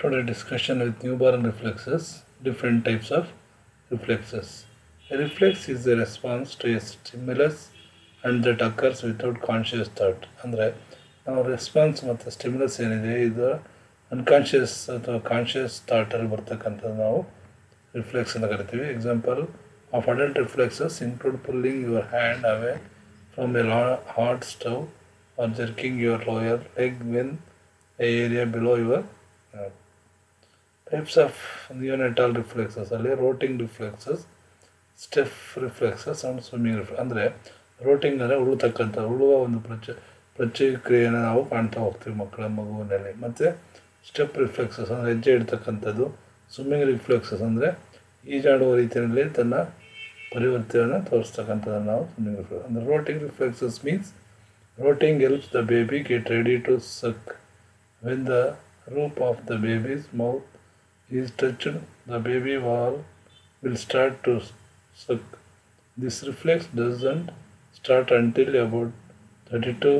Today discussion with newborn reflexes, different types of reflexes. A reflex is a response to a stimulus and that occurs without conscious thought. ಅಂದರೆ ನಾವು response ಮತ್ತು stimulus ಏನಿದೆ ಇದು unconscious ಅಥವಾ conscious ಥಾಟಲ್ಲಿ ಬರ್ತಕ್ಕಂಥದ್ದು ನಾವು reflex ಅಂತ ಕರಿತೀವಿ example of adult reflexes include pulling your hand away from a hot stove or jerking your lower leg when a area below your types of neonatal reflexes ಅಲ್ಲಿ rooting reflexes step reflexes and swimming reflex ಅಂದರೆ rooting ಅಂದರೆ ಉಳುತಕ್ಕಂಥ ಉಳುವ ಒಂದು ಪ್ರಚ ಪ್ರತಿಕ್ರಿಯೆಯನ್ನು ನಾವು ಕಾಣ್ತಾ ಹೋಗ್ತೀವಿ ಮಕ್ಕಳ ಮಗುವಿನಲ್ಲಿ ಮತ್ತು ಸ್ಟೆಪ್ ರಿಫ್ಲೆಕ್ಸಸ್ ಅಂದರೆ ಹೆಜ್ಜೆ ಇಡ್ತಕ್ಕಂಥದ್ದು ಸ್ವಿಮ್ಮಿಂಗ್ ರಿಫ್ಲೆಕ್ಸಸ್ ಅಂದರೆ ಈಜಾಡುವ ರೀತಿಯಲ್ಲಿ ತನ್ನ ಪರಿವರ್ತನೆಯನ್ನು ತೋರಿಸ್ತಕ್ಕಂಥದ್ದನ್ನು ನಾವು ಸ್ವಿಮ್ಮಿಂಗ್ ರಿಫ್ಲೆಕ್ಸ್ ಅಂದರೆ rooting reflexes means rooting helps the baby get ready to suck when the roof of the baby's mouth is touched, the baby wall will start to suck. This reflex doesn't start until about 32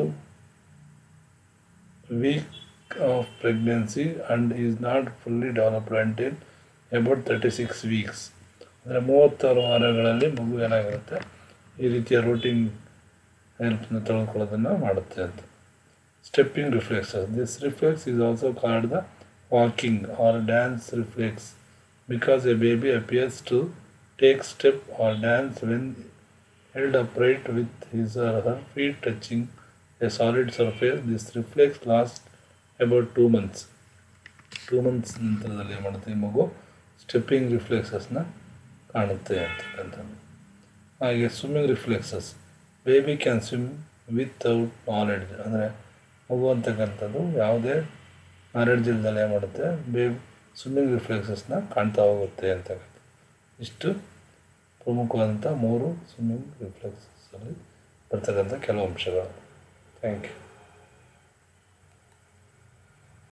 week of pregnancy and is not fully developed until about 36 weeks. ಅಂದರೆ ಮೂವತ್ತಾರು ವಾರಗಳಲ್ಲಿ ಮಗು ಏನಾಗಿರುತ್ತೆ ಈ ರೀತಿಯ routing ಹೆಲ್ಪ್ನ ತೆಗೆದುಕೊಳ್ಳೋದನ್ನು ಮಾಡುತ್ತೆ ಅಂತ stepping reflexes. This reflex is also called the walking or dance reflex because a baby appears to take step or dance when held upright with his or her feet touching a solid surface. This reflex lasts about two months. Two months ನಂತರದಲ್ಲಿ ಮಾಡುತ್ತೆ ಈ ಮಗು stepping ರಿಫ್ಲೆಕ್ಸಸ್ನ ಕಾಣುತ್ತೆ ಅಂತಕ್ಕಂಥದ್ದು ಹಾಗೆ swimming reflexes baby can swim without knowledge ಅಂದರೆ ಮಗು ಅಂತಕ್ಕಂಥದ್ದು ಯಾವುದೇ ನಾಲೆಡ್ಜ್ ಇಲ್ದಲೆ ಮಾಡುತ್ತೆ ಬೇಬಿ ಸ್ವಿಮ್ಮಿಂಗ್ ರಿಫ್ಲೆಕ್ಸಸ್ನ ಕಾಣ್ತಾ ಹೋಗುತ್ತೆ ಅಂತಕ್ಕಂಥ ಇಷ್ಟು ಪ್ರಮುಖವಾದಂಥ ಮೂರು ಸ್ವಿಮ್ಮಿಂಗ್ ರಿಫ್ಲೆಕ್ಸಸ್ಸಲ್ಲಿ ಬರ್ತಕ್ಕಂಥ ಕೆಲವು ಅಂಶಗಳು ಥ್ಯಾಂಕ್ ಯು